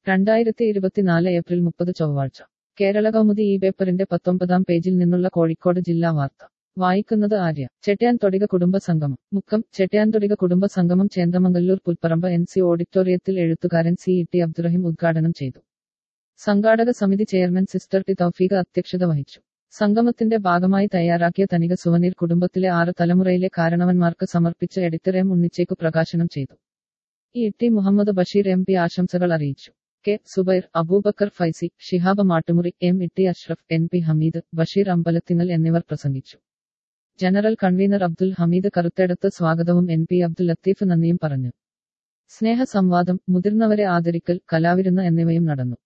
രണ്ടായിരത്തി ഇരുപത്തിനാല് ഏപ്രിൽ മുപ്പത് ചൊവ്വാഴ്ച കേരള കൗമുദി ഈ പേപ്പറിന്റെ പത്തൊമ്പതാം പേജിൽ നിന്നുള്ള കോഴിക്കോട് ജില്ലാ വാർത്ത വായിക്കുന്നത് ആര്യ ചെട്യാൻ തൊടിക കുടുംബ സംഗമം മുക്കം ചെട്യാൻ തൊടിക കുടുംബ സംഗമം ചേന്ദമംഗല്ലൂർ പുൽപ്പറമ്പ് എൻ സി ഓഡിറ്റോറിയത്തിൽ എഴുത്തുകാരൻ സി ഇ ടി അബ്ദുറഹിം ഉദ്ഘാടനം ചെയ്തു സംഘാടക സമിതി ചെയർമാൻ സിസ്റ്റർ ടി തൗഫീഖ അധ്യക്ഷത വഹിച്ചു സംഗമത്തിന്റെ ഭാഗമായി തയ്യാറാക്കിയ തനിക സുവനീർ കുടുംബത്തിലെ ആറ് തലമുറയിലെ കാരണവന്മാർക്ക് സമർപ്പിച്ച എഡിറ്റർ എം ഉണ്ണിച്ചേക്കു പ്രകാശനം ചെയ്തു E T Muhammad Basheer M P ആശംസകൾ അറിയിച്ചു K Subair Abubakar Faizi Shihab Mattumuri M E T Ashraf N P Hameed Basheer Ambalathingal എന്നിവർ പ്രസംഗിച്ചു ജനറൽ കൺവീനർ അബ്ദുൽ ഹമീദ് കറുത്തെടുത്ത് സ്വാഗതവും എൻ പി അബ്ദുൽ ലത്തീഫ് നന്ദിയും പറഞ്ഞു സ്നേഹ സംവാദം മുതിർന്നവരെ ആദരിക്കൽ കലാവിരുന്ന് എന്നിവയും നടന്നു